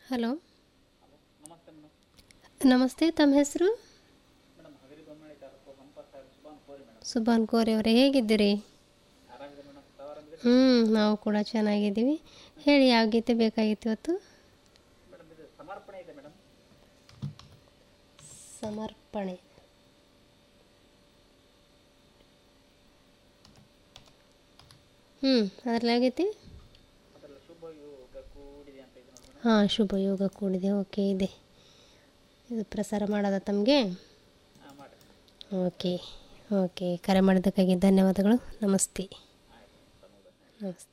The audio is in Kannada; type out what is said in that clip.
ಹಲೋ ನಮಸ್ತೆ ಮೇಡಮ್ ನಮಸ್ತೆ ತಮ್ಮ ಹೆಸರು ಮೇಡಮ್ ಹಗರಿ ಬೊಮ್ಮಳಿ ತಾಲೂಕು ಹಂಪ ಸಾಹೇಬ್ ಸುಬಾನ್ ಕೋರಿ ಮೇಡಮ್ ಸುಬಾನ್ ಕೋರಿ ಅವರೇ ಹೇಗಿದ್ದೀರಿ ಆರಾಮಿದೆ ಮೇಡಮ್ ತಾವರಾಮಿದೆ ಹ್ಞೂ ನಾವು ಕೂಡ ಚೆನ್ನಾಗಿದ್ದೀವಿ ಹೇಳಿ ಯಾವ ಗೀತೆ ಬೇಕಾಗಿತ್ತು ಇವತ್ತು ಮೇಡಮ್ ಇದು ಸಮರ್ಪಣೆ ಇದೆ ಮೇಡಮ್ ಸಮರ್ಪಣೆ ಹ್ಞೂ ಅದ್ರಲ್ಲಿ ಆಗೈತಿ ಅದರಲ್ಲಿ ಶುಭ ಯೋಗ ಕೂಡಿದೆ ಅಂತ ಇದೆ ನೋಡಿ ಮೇಡಮ್ ಹಾಂ ಶುಭ ಯೋಗ ಕೂಡಿದೆ ಓಕೆ ಇದೆ ಇದು ಪ್ರಸಾರ ಮಾಡೋದ ತಮಗೆ ಹಾಂ ಮಾಡಿ ಓಕೆ ಓಕೆ ಕರೆ ಮಾಡಿದ್ದಕ್ಕಾಗಿ ಧನ್ಯವಾದಗಳು ನಮಸ್ತೆ ಆಯ್ತು ತಮಗೆ ನಮಸ್ತೆ